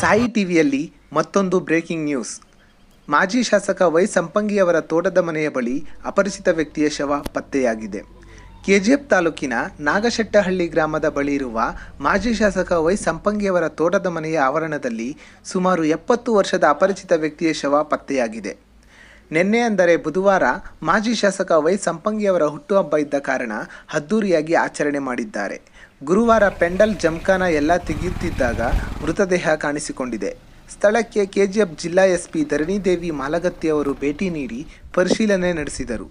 ಸಾಯಿ ಟಿವಿಯಲ್ಲಿ ಮತ್ತೊಂದು breaking news ಮಾಜಿ ಶಾಸಕ ವೈ ಸಂಪಂಗಿಯವರ ತೋಟದ ಮನೆಯ ಬಳಿ ಅಪರಿಚಿತ ವ್ಯಕ್ತಿಯ ಶವ ಪತ್ತೆಯಾಗಿದೆ ಕೆಜಿಎಫ್ ತಾಲೂಕಿನ ನಾಗಶೆಟ್ಟಹಳ್ಳಿ ಗ್ರಾಮದ ಬಳಿ ಇರುವ ಮಾಜಿ ಶಾಸಕ ವೈ ಸಂಪಂಗಿಯವರ ತೋಟದ ಮನೆಯ ಆವರಣದಲ್ಲಿ ಸುಮಾರು ಎಪ್ಪತ್ತು ವರ್ಷದ ಅಪರಿಚಿತ ವ್ಯಕ್ತಿಯ ಶವ ಪತ್ತೆಯಾಗಿದೆ ನಿನ್ನೆ ಅಂದರೆ ಬುಧವಾರ ಮಾಜಿ ಶಾಸಕ ವೈ ಸಂಪಂಗಿಯವರ ಹುಟ್ಟುಹಬ್ಬ ಇದ್ದ ಕಾರಣ ಅದ್ದೂರಿಯಾಗಿ ಆಚರಣೆ ಮಾಡಿದ್ದಾರೆ ಗುರುವಾರ ಪೆಂಡಲ್ ಜಮ್ಖಾನ ಎಲ್ಲ ತೆಗೆಯುತ್ತಿದ್ದಾಗ ಮೃತದೇಹ ಕಾಣಿಸಿಕೊಂಡಿದೆ ಸ್ಥಳಕ್ಕೆ ಕೆಜಿಎಫ್ ಜಿಲ್ಲಾ ಎಸ್ಪಿ ಧರಣಿದೇವಿ ಮಾಲಗತ್ತಿ ಅವರು ಭೇಟಿ ನೀಡಿ ಪರಿಶೀಲನೆ ನಡೆಸಿದರು